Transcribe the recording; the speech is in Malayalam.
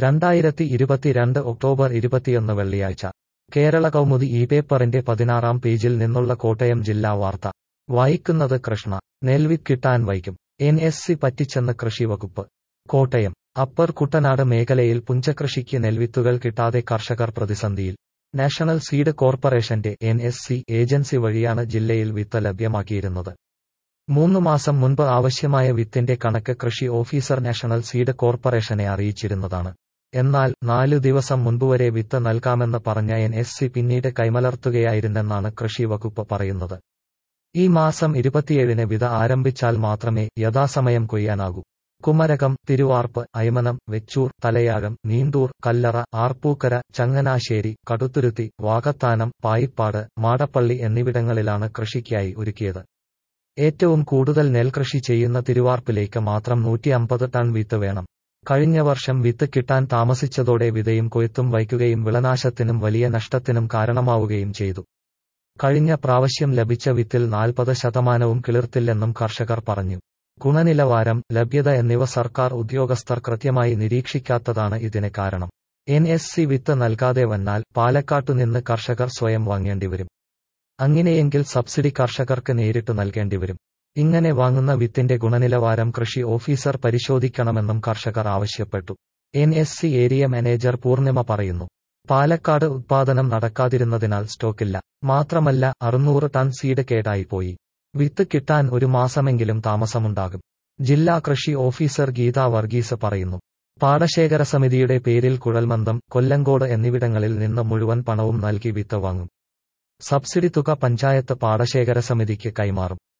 രണ്ടായിരത്തി ഇരുപത്തിരണ്ട് ഒക്ടോബർ ഇരുപത്തിയൊന്ന് വെള്ളിയാഴ്ച കേരള കൗമുദി ഈ പേപ്പറിന്റെ പതിനാറാം പേജിൽ നിന്നുള്ള കോട്ടയം ജില്ലാ വാർത്ത വായിക്കുന്നത് കൃഷ്ണ നെൽവിത്ത് കിട്ടാൻ വൈകും എൻ എസ് സി പറ്റിച്ചെന്ന് കൃഷി വകുപ്പ് കോട്ടയം അപ്പർ കുട്ടനാട് മേഖലയിൽ പുഞ്ചകൃഷിക്ക് നെൽവിത്തുകൾ കിട്ടാതെ കർഷകർ പ്രതിസന്ധിയിൽ നാഷണൽ സീഡ് കോർപ്പറേഷന്റെ എൻ എസ് സി ഏജൻസി വഴിയാണ് ജില്ലയിൽ വിത്ത് ലഭ്യമാക്കിയിരുന്നത് മൂന്ന് മാസം മുൻപ് ആവശ്യമായ വിത്തിന്റെ കണക്ക് കൃഷി ഓഫീസർ നാഷണൽ സീഡ് കോർപ്പറേഷനെ അറിയിച്ചിരുന്നതാണ് എന്നാൽ നാലു ദിവസം മുൻപുവരെ വിത്ത് നൽകാമെന്ന് പറഞ്ഞ എൻ എസ് സി പിന്നീട് കൈമലർത്തുകയായിരുന്നെന്നാണ് കൃഷി വകുപ്പ് പറയുന്നത് ഈ മാസം ഇരുപത്തിയേഴിന് വിത ആരംഭിച്ചാൽ മാത്രമേ യഥാസമയം കൊയ്യാനാകൂ കുമരകം തിരുവാർപ്പ് അയമനം വെച്ചൂർ തലയാഴം നീണ്ടൂർ കല്ലറ ആർപ്പൂക്കര ചങ്ങനാശ്ശേരി കടുത്തുരുത്തി വാകത്താനം പായിപ്പാട് മാടപ്പള്ളി എന്നിവിടങ്ങളിലാണ് കൃഷിക്കായി ഒരുക്കിയത് ഏറ്റവും കൂടുതൽ നെൽകൃഷി ചെയ്യുന്ന തിരുവാർപ്പിലേക്ക് മാത്രം നൂറ്റി അമ്പത് ടൺ വിത്ത് വേണം കഴിഞ്ഞ വർഷം വിത്ത് കിട്ടാൻ താമസിച്ചതോടെ വിതയും കൊയ്ത്തും വയ്ക്കുകയും വിളനാശത്തിനും വലിയ നഷ്ടത്തിനും കാരണമാവുകയും ചെയ്തു കഴിഞ്ഞ പ്രാവശ്യം ലഭിച്ച വിത്തിൽ നാൽപ്പത് ശതമാനവും കിളിർത്തില്ലെന്നും കർഷകർ പറഞ്ഞു ഗുണനിലവാരം ലഭ്യത എന്നിവ സർക്കാർ ഉദ്യോഗസ്ഥർ കൃത്യമായി നിരീക്ഷിക്കാത്തതാണ് ഇതിന് കാരണം എൻ എസ് സി വിത്ത് നൽകാതെ വന്നാൽ പാലക്കാട്ടുനിന്ന് കർഷകർ സ്വയം വാങ്ങേണ്ടിവരും അങ്ങനെയെങ്കിൽ സബ്സിഡി കർഷകർക്ക് നേരിട്ട് നൽകേണ്ടിവരും ഇങ്ങനെ വാങ്ങുന്ന വിത്തിന്റെ ഗുണനിലവാരം കൃഷി ഓഫീസർ പരിശോധിക്കണമെന്നും കർഷകർ ആവശ്യപ്പെട്ടു N S C area manager Poornima പറയുന്നു പാലക്കാട് ഉത്പാദനം നടക്കാതിരുന്നതിനാൽ സ്റ്റോക്കില്ല മാത്രമല്ല അറുന്നൂറ് ടൺ സീഡ് കേടായിപ്പോയി വിത്ത് കിട്ടാൻ ഒരു മാസമെങ്കിലും താമസമുണ്ടാകും ജില്ലാ കൃഷി ഓഫീസർ ഗീത വർഗീസ് പറയുന്നു പാടശേഖര സമിതിയുടെ പേരിൽ കുഴൽമന്ദം കൊല്ലങ്കോട് എന്നിവിടങ്ങളിൽ നിന്ന് മുഴുവൻ പണവും നൽകി വിത്ത് വാങ്ങും സബ്സിഡി തുക പഞ്ചായത്ത് പാടശേഖര സമിതിക്ക് കൈമാറും